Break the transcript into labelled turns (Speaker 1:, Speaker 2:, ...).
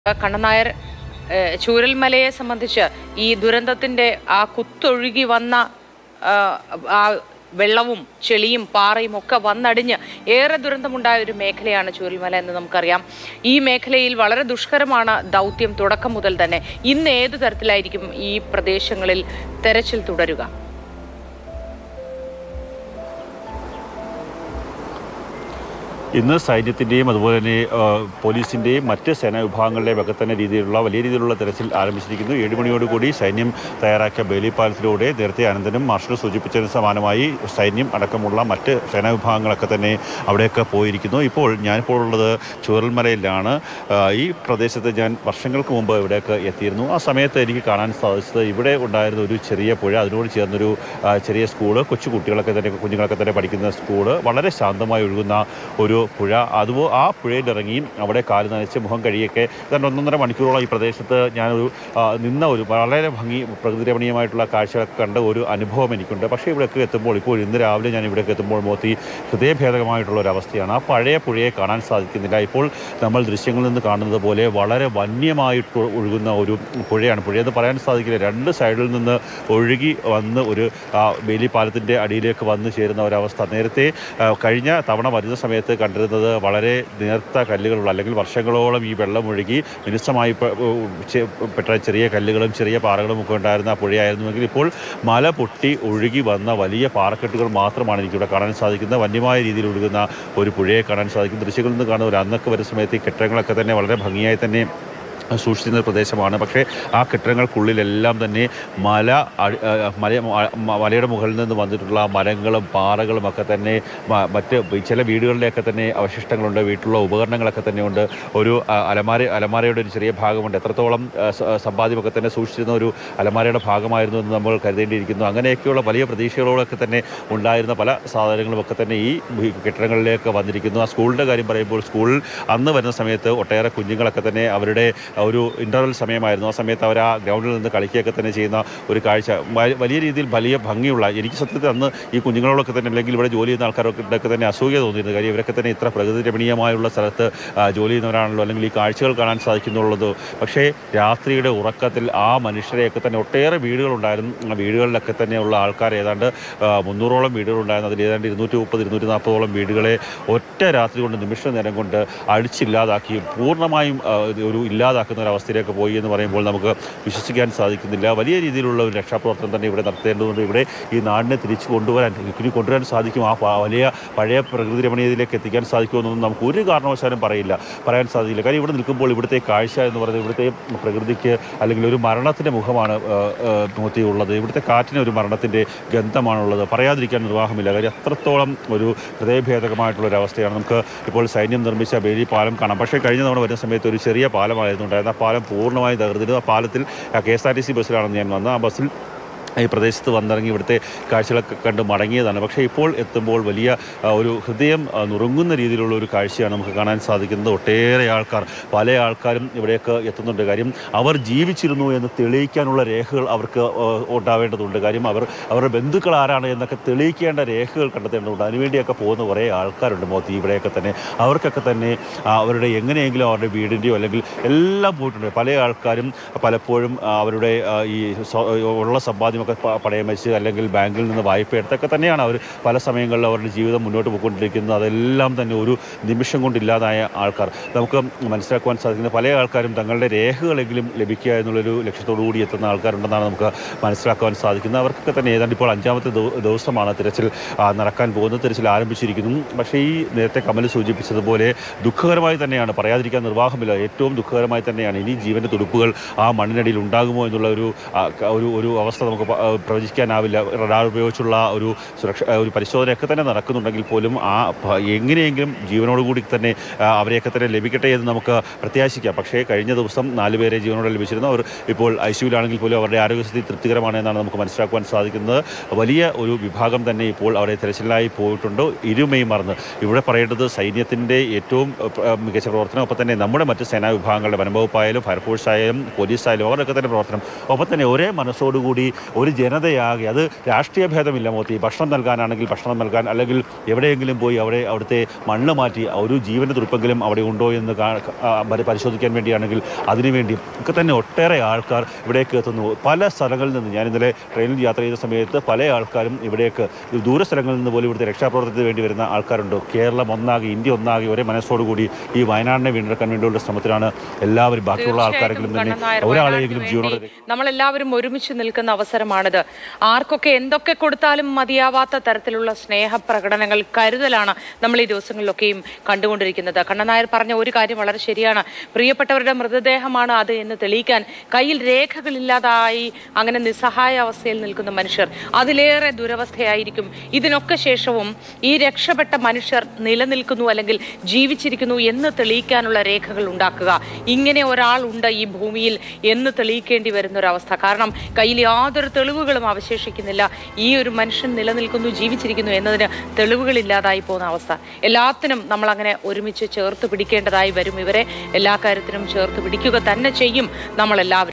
Speaker 1: കണ്ണനായർ ഏഹ്, ചൂരൽമലയെ സംബന്ധിച്ച് ഈ ദുരന്തത്തിന്റെ ആ കുത്തൊഴുകി വന്ന ആ, ആ വെള്ളവും ചെളിയും പാറയും ഒക്കെ വന്നടിഞ്ഞ് ഏറെ ദുരന്തമുണ്ടായ ഒരു മേഖലയാണ് ചൂരൽമല എന്ന് നമുക്കറിയാം ഈ മേഖലയിൽ വളരെ ദുഷ്കരമാണ് ദൗത്യം തുടക്കം മുതൽ തന്നെ ഇന്ന് ഏതു തരത്തിലായിരിക്കും ഈ പ്രദേശങ്ങളിൽ തെരച്ചിൽ തുടരുക
Speaker 2: ഇന്ന് സൈന്യത്തിൻ്റെയും അതുപോലെ തന്നെ ആ, പോലീസിൻ്റെയും മറ്റ് സേനാ വിഭാഗങ്ങളുടെയും ഒക്കെ തന്നെ രീതിയിലുള്ള വലിയ രീതിയിലുള്ള തെരച്ചിൽ ആരംഭിച്ചിരിക്കുന്നു ഏഴ് മണിയോടുകൂടി സൈന്യം തയ്യാറാക്കിയ ബേലിപ്പാലത്തിലൂടെ നേരത്തെ അനന്തനും മാർഷൽ സൂചിപ്പിച്ചതിന് സമാനമായി സൈന്യം അടക്കമുള്ള മറ്റ് സേനാ വിഭാഗങ്ങളൊക്കെ തന്നെ അവിടെയൊക്കെ പോയിരിക്കുന്നു ഇപ്പോൾ ഞാനിപ്പോൾ ഉള്ളത് ചൂരൽമലയിലാണ് ആ, ഈ പ്രദേശത്ത് ഞാൻ വർഷങ്ങൾക്ക് മുമ്പ് ഇവിടേക്ക് എത്തിയിരുന്നു ആ സമയത്ത് എനിക്ക് കാണാൻ സാധിച്ചത് ഇവിടെ ഉണ്ടായിരുന്ന ഒരു ചെറിയ പുഴ അതിനോട് ചേർന്നൊരു ആ, ചെറിയ സ്കൂള് കൊച്ചു കുട്ടികളൊക്കെ തന്നെ കുഞ്ഞുങ്ങളൊക്കെ തന്നെ പഠിക്കുന്ന സ്കൂള് വളരെ ശാന്തമായി ഒഴുകുന്ന ഒരു പുഴ അതുപോ ആ പുഴയിലിറങ്ങി അവിടെ കാല് നനച്ച് മുഖം കഴിയൊക്കെ ഏതാണ്ട് ഒന്നൊന്നര മണിക്കൂറോളം ഈ പ്രദേശത്ത് ഞാനൊരു ആ, നിന്ന ഒരു വളരെ ഭംഗി പ്രകൃതി രമണീയമായിട്ടുള്ള കാഴ്ചകളൊക്കെ കണ്ട ഒരു അനുഭവം എനിക്കുണ്ട് പക്ഷേ ഇവിടെയൊക്കെ എത്തുമ്പോൾ ഇപ്പോൾ ഇന്ന് രാവിലെ ഞാൻ ഇവിടേക്ക് എത്തുമ്പോൾ മോത്തി ഹൃദയഭേദകമായിട്ടുള്ള ഒരു അവസ്ഥയാണ് ആ പഴയ പുഴയെ കാണാൻ സാധിക്കുന്നില്ല ഇപ്പോൾ നമ്മൾ ദൃശ്യങ്ങളിൽ നിന്ന് കാണുന്നത് പോലെ വളരെ വന്യമായിട്ട് ഒഴുകുന്ന ഒരു പുഴയാണ് പുഴയെന്ന് പറയാൻ സാധിക്കില്ല രണ്ട് സൈഡിൽ നിന്ന് ഒഴുകി വന്ന് ഒരു ആ, വേലിപ്പാലത്തിൻ്റെ അടിയിലേക്ക് വന്ന് ചേരുന്ന ഒരവസ്ഥ നേരത്തെ ആ, കഴിഞ്ഞ തവണ വരുന്ന സമയത്ത് കണ്ടിരുന്നത് വളരെ നേർത്ത കല്ലുകളുള്ള അല്ലെങ്കിൽ വർഷങ്ങളോളം ഈ വെള്ളം ഒഴുകി മിനുസമായി പ- ചെ- പെട്ട ചെറിയ കല്ലുകളും ചെറിയ പാറകളും ഒക്കെ ഉണ്ടായിരുന്ന ആ പുഴയായിരുന്നുവെങ്കിൽ ഇപ്പോൾ മല പൊട്ടി ഒഴുകി വന്ന വലിയ പാറക്കെട്ടുകൾ മാത്രമാണ് എനിക്കിവിടെ കാണാൻ സാധിക്കുന്നത് വന്യമായ രീതിയിൽ ഒഴുകുന്ന ഒരു പുഴയെ കാണാൻ സാധിക്കും ദൃശ്യങ്ങളിൽ നിന്ന് കാണുന്ന ഒരു അന്നൊക്കെ വരുന്ന സമയത്ത് ഈ കെട്ടിടങ്ങളൊക്കെ തന്നെ വളരെ ഭംഗിയായി തന്നെ സൂക്ഷിച്ചിരുന്ന ഒരു പ്രദേശമാണ് പക്ഷേ ആ കെട്ടിടങ്ങൾക്കുള്ളിലെല്ലാം തന്നെ മല അഴി- ആ, മല മ- മലയുടെ മുകളിൽ നിന്ന് വന്നിട്ടുള്ള മരങ്ങളും പാറകളും ഒക്കെ തന്നെ മ- മറ്റ് ചില വീടുകളിലെയൊക്കെ തന്നെ അവശിഷ്ടങ്ങളുണ്ട് വീട്ടിലുള്ള ഉപകരണങ്ങളൊക്കെ തന്നെ ഉണ്ട് ഒരു ആ, അലമാര അലമാരയുടെ ഒരു ചെറിയ ഭാഗമുണ്ട് എത്രത്തോളം ആ, സ- സമ്പാദ്യമൊക്കെ തന്നെ സൂക്ഷിച്ചിരുന്ന ഒരു അലമാരയുടെ ഭാഗമായിരുന്നു എന്ന് നമ്മൾ കരുതേണ്ടിയിരിക്കുന്നു അങ്ങനെയൊക്കെയുള്ള വലിയ പ്രതീക്ഷകളോടൊക്കെ തന്നെ ഉണ്ടായിരുന്ന പല സാധനങ്ങളും ഒക്കെ തന്നെ ഈ ഭീ- കെട്ടിടങ്ങളിലേക്ക് വന്നിരിക്കുന്നു ആ സ്കൂളിൻ്റെ കാര്യം പറയുമ്പോൾ സ്കൂളിൽ അന്ന് വരുന്ന സമയത്ത് ഒട്ടേറെ കുഞ്ഞുങ്ങളൊക്കെ തന്നെ അവരുടെ ഒരു ഇൻ്റർവൽ സമയമായിരുന്നു ആ സമയത്ത് അവർ ആ ഗ്രൗണ്ടിൽ നിന്ന് കളിക്കുകയൊക്കെ തന്നെ ചെയ്യുന്ന ഒരു കാഴ്ച വ- വലിയ രീതിയിൽ വലിയ ഭംഗിയുള്ള എനിക്ക് സത്യത്തിൽ അന്ന് ഈ കുഞ്ഞുങ്ങളോടൊക്കെ തന്നെ അല്ലെങ്കിൽ ഇവിടെ ജോലി ചെയ്യുന്ന ആൾക്കാരൊക്കെ ഒക്കെ തന്നെ അസൂയ തോന്നിയിരുന്നു കാര്യം ഇവരൊക്കെ തന്നെ ഇത്ര പ്രകൃതി രമണീയമായുള്ള സ്ഥലത്ത് ആ, ജോലി ചെയ്യുന്നവരാണല്ലോ അല്ലെങ്കിൽ ഈ കാഴ്ചകൾ കാണാൻ സാധിക്കുന്നുള്ളത് പക്ഷേ രാത്രിയുടെ ഉറക്കത്തിൽ ആ മനുഷ്യരെയൊക്കെ തന്നെ ഒട്ടേറെ വീടുകളുണ്ടായിരുന്നു ആ വീടുകളിലൊക്കെ തന്നെയുള്ള ആൾക്കാർ ഏതാണ്ട് ആ, മുന്നൂറോളം വീടുകളുണ്ടായിരുന്നു അതിൽ ഏതാണ്ട് ഇരുന്നൂറ്റി മുപ്പത് ഇരുന്നൂറ്റി നാൽപ്പതോളം വീടുകളെ ഒറ്റ രാത്രി കൊണ്ട് നിമിഷ നേരം കൊണ്ട് അടിച്ചില്ലാതാക്കി പൂർണ്ണമായും ആ, ഇത് ഒരു ഇല്ലാതാക്കുന്ന ഒരു അവസ്ഥയിലേക്ക് പോയി എന്ന് പറയുമ്പോൾ നമുക്ക് വിശ്വസിക്കാൻ സാധിക്കുന്നില്ല വലിയ രീതിയിലുള്ള ഒരു രക്ഷാപ്രവർത്തനം തന്നെ ഇവിടെ നടത്തേണ്ടതുണ്ട് ഇവിടെ ഈ നാടിനെ തിരിച്ചു കൊണ്ടുവരാൻ ഇനി കൊണ്ടുവരാൻ സാധിക്കും ആ പ- വലിയ പഴയ പ്രകൃതി രമണീയതയിലേക്ക് എത്തിക്കാൻ സാധിക്കുമെന്നൊന്നും നമുക്ക് ഒരു കാരണവശാലും പറയില്ല പറയാൻ സാധിക്കില്ല കാര്യം ഇവിടെ നിൽക്കുമ്പോൾ ഇവിടുത്തെ കാഴ്ച എന്ന് പറയുന്നത് ഇവിടുത്തെ പ്രകൃതിക്ക് അല്ലെങ്കിൽ ഒരു മരണത്തിൻ്റെ മുഖമാണ് ആ, ആ, മൂർത്തി ഉള്ളത് ഇവിടുത്തെ കാറ്റിന് ഒരു മരണത്തിൻ്റെ ഗന്ധമാണുള്ളത് പറയാതിരിക്കാൻ നിർവാഹമില്ല കാര്യം അത്രത്തോളം ഒരു ഹൃദയഭേദകമായിട്ടുള്ള ഒരു അവസ്ഥയാണ് നമുക്ക് ഇപ്പോൾ സൈന്യം നിർമ്മിച്ച ബേലി പാലം കാണാം പക്ഷേ കഴിഞ്ഞ തവണ വരുന്ന സമയത്ത് ഒരു ചെറിയ പാലമായിരുന്നു ഉണ്ടായിരുന്നത് ആ പാലം പൂർണ്ണമായി തകർന്നിരുന്നു ആ പാലത്തിൽ K S R T C ബസ്സിലാണ് ഞാൻ വന്നത് ആ ബസ്സിൽ ഈ പ്രദേശത്ത് വന്നിറങ്ങി ഇവിടുത്തെ കാഴ്ചകളൊക്കെ കണ്ട് മടങ്ങിയതാണ് പക്ഷേ ഇപ്പോൾ എത്തുമ്പോൾ വലിയ ആ, ഒരു ഹൃദയം ആ, നുറുങ്ങുന്ന രീതിയിലുള്ള ഒരു കാഴ്ചയാണ് നമുക്ക് കാണാൻ സാധിക്കുന്നത് ഒട്ടേറെ ആൾക്കാർ പല ആൾക്കാരും ഇവിടേക്ക് എത്തുന്നുണ്ട് കാര്യം അവർ ജീവിച്ചിരുന്നു എന്ന് തെളിയിക്കാനുള്ള രേഖകൾ അവർക്ക് ആ, ഉണ്ടാവേണ്ടതുണ്ട് കാര്യം അവർ അവരുടെ ബന്ധുക്കൾ ആരാണ് എന്നൊക്കെ തെളിയിക്കേണ്ട രേഖകൾ കണ്ടെത്തേണ്ടതുണ്ട് അതിനുവേണ്ടിയൊക്കെ പോകുന്ന കുറേ ആൾക്കാരുണ്ട് മോത്തി ഇവിടെയൊക്കെ തന്നെ അവർക്കൊക്കെ തന്നെ ആ, അവരുടെ എങ്ങനെയെങ്കിലും അവരുടെ വീടിൻ്റെയോ അല്ലെങ്കിൽ എല്ലാം പോയിട്ടുണ്ട് പല ആൾക്കാരും പലപ്പോഴും ആ, അവരുടെ ആ, ഈ സ്വ- ഉള്ള സമ്പാദ്യമൊക്കെ പ- പണയം വെച്ച് അല്ലെങ്കിൽ ബാങ്കിൽ നിന്ന് വായ്പ എടുത്തൊക്കെ തന്നെയാണ് അവർ പല സമയങ്ങളിൽ അവരുടെ ജീവിതം മുന്നോട്ട് പോയിക്കൊണ്ടിരിക്കുന്നത് അതെല്ലാം തന്നെ ഒരു നിമിഷം കൊണ്ടില്ലാതായ ആൾക്കാർ നമുക്ക് മനസ്സിലാക്കുവാൻ സാധിക്കുന്ന പല ആൾക്കാരും തങ്ങളുടെ രേഖകളെങ്കിലും ലഭിക്കുക എന്നുള്ളൊരു ലക്ഷ്യത്തോടു കൂടി എത്തുന്ന ആൾക്കാരുണ്ടെന്നാണ് നമുക്ക് മനസ്സിലാക്കുവാൻ സാധിക്കുന്നത് അവർക്കൊക്കെ തന്നെ ഏതാണ്ട് ഇപ്പോൾ അഞ്ചാമത്തെ ദിവ- ദിവസമാണ് തിരച്ചിൽ ആ, നടക്കാൻ പോകുന്നത് തിരച്ചിൽ ആരംഭിച്ചിരിക്കുന്നു പക്ഷേ ഈ നേരത്തെ കമൽ സൂചിപ്പിച്ചതുപോലെ ദുഃഖകരമായി തന്നെയാണ് പറയാതിരിക്കാൻ നിർവാഹമില്ല ഏറ്റവും ദുഃഖകരമായി തന്നെയാണ് ഇനി ജീവൻ്റെ തുടുപ്പുകൾ ആ മണ്ണിനടിയിൽ ഉണ്ടാകുമോ എന്നുള്ള ഒരു ആ, ക- ഒരു ഒരു അവസ്ഥ നമുക്ക് പ- ആ, പ്രവചിക്കാനാവില്ല റഡാർ ഉപയോഗിച്ചുള്ള ഒരു സുരക്ഷ ആ, ഒരു പരിശോധനയൊക്കെ തന്നെ നടക്കുന്നുണ്ടെങ്കിൽ പോലും ആ പ- എങ്ങനെയെങ്കിലും ജീവനോടുകൂടി തന്നെ ആ, അവരെയൊക്കെ തന്നെ ലഭിക്കട്ടെ എന്ന് നമുക്ക് പ്രത്യാശിക്കാം പക്ഷേ കഴിഞ്ഞ ദിവസം നാല് പേരെ ജീവനോടെ ലഭിച്ചിരുന്നു അവർ ഇപ്പോൾ ഐ സിയുലാണെങ്കിൽ പോലും അവരുടെ ആരോഗ്യസ്ഥിതി തൃപ്തികരമാണ് എന്നാണ് നമുക്ക് മനസ്സിലാക്കുവാൻ സാധിക്കുന്നത് വലിയ ഒരു വിഭാഗം തന്നെ ഇപ്പോൾ അവിടെ തിരച്ചിലായി പോയിട്ടുണ്ട് ഇരുമയും മറന്ന് ഇവിടെ പറയേണ്ടത് സൈന്യത്തിൻ്റെ ഏറ്റവും ഏഹ്, ഏഹ്, മികച്ച പ്രവർത്തനം ഒപ്പം തന്നെ നമ്മുടെ മറ്റ് സേനാ വിഭാഗങ്ങളുടെ വനംവകുപ്പായാലും ഫയർഫോഴ്സ് ആയാലും പോലീസ് ആയാലും അവരൊക്കെ തന്നെ പ്രവർത്തനം ഒപ്പം തന്നെ ഒരേ മനസ്സോടുകൂടി ഒരു ജനതയാകെ അത് രാഷ്ട്രീയ ഭേദമില്ല മോത്തി ഭക്ഷണം നൽകാനാണെങ്കിൽ ഭക്ഷണം നൽകാൻ അല്ലെങ്കിൽ എവിടെയെങ്കിലും പോയി അവിടെ അവിടുത്തെ മണ്ണ് മാറ്റി ഒരു ജീവൻ്റെ തുറുപ്പെങ്കിലും അവിടെ ഉണ്ടോ എന്ന് കാ- ആ, പരി- പരിശോധിക്കാൻ വേണ്ടിയാണെങ്കിൽ അതിനുവേണ്ടി ഒക്കെ തന്നെ ഒട്ടേറെ ആൾക്കാർ ഇവിടേക്ക് എത്തുന്നു പല സ്ഥലങ്ങളിൽ നിന്ന് ഞാൻ ഇന്നലെ ട്രെയിനിൽ യാത്ര ചെയ്ത സമയത്ത് പല ആൾക്കാരും ഇവിടേക്ക് ദൂര സ്ഥലങ്ങളിൽ നിന്ന് പോലും ഇവിടുത്തെ രക്ഷാപ്രവർത്തനത്തിന് വേണ്ടി വരുന്ന ആൾക്കാരുണ്ട് കേരളം ഒന്നാകെ ഇന്ത്യ ഒന്നാകെ ഒരേ മനസ്സോടുകൂടി ഈ വയനാടിനെ വീണ്ടെടുക്കാൻ വേണ്ടിയുള്ള ശ്രമത്തിലാണ് എല്ലാവരും ബാക്കിയുള്ള ആൾക്കാരെങ്കിലും തന്നെ
Speaker 1: കണ്ണൻ നായർ
Speaker 2: ഒരാളെയെങ്കിലും
Speaker 1: വയനാടിന്
Speaker 2: ജീവനോടെ
Speaker 1: വേണ്ടി നമ്മളെല്ലാവരും ഒരുമിച്ച് നിൽക്കുന്ന അവസരമാണിത് ആർക്കൊക്കെ എന്തൊക്കെ കൊടുത്താലും മതിയാവാത്ത തരത്തിലുള്ള സ്നേഹപ്രകടനങ്ങൾ കരുതലാണ് നമ്മൾ ഈ ദിവസങ്ങളിലൊക്കെയും കണ്ടുകൊണ്ടിരിക്കുന്നത് കണ്ണൻ നായർ പറഞ്ഞ ഒരു കാര്യം വളരെ ശരിയാണ് പ്രിയപ്പെട്ടവരുടെ മൃതദേഹമാണ് അത് എന്ന് തെളിയിക്കാൻ കയ്യിൽ രേഖകളില്ലാതായി അങ്ങനെ നിസ്സഹായ അവസ്ഥയിൽ നിൽക്കുന്ന മനുഷ്യർ അതിലേറെ ദുരവസ്ഥയായിരിക്കും ഇതിനൊക്കെ ശേഷവും ഈ രക്ഷപ്പെട്ട മനുഷ്യർ നിലനിൽക്കുന്നു അല്ലെങ്കിൽ ജീവിച്ചിരിക്കുന്നു എന്ന് തെളിയിക്കാനുള്ള രേഖകൾ ഉണ്ടാക്കുക ഇങ്ങനെ ഒരാളുണ്ട് ഈ ഭൂമിയിൽ എന്ന് തെളിയിക്കേണ്ടി വരുന്ന ഒരവസ്ഥ കാരണം കയ്യിൽ യാതൊരു തെളിവുകളും അവശേഷിക്കുന്നില്ല ഈ ഒരു മനുഷ്യൻ നിലനിൽക്കുന്നു ജീവിച്ചിരിക്കുന്നു എന്നതിന് തെളിവുകളില്ലാതായി പോകുന്ന അവസ്ഥ എല്ലാത്തിനും നമ്മൾ അങ്ങനെ ഒരുമിച്ച് ചേർത്ത് പിടിക്കേണ്ടതായി വരും ഇവരെ എല്ലാ കാര്യത്തിനും ചേർത്ത് പിടിക്കുക തന്നെ ചെയ്യും നമ്മളെല്ലാവരും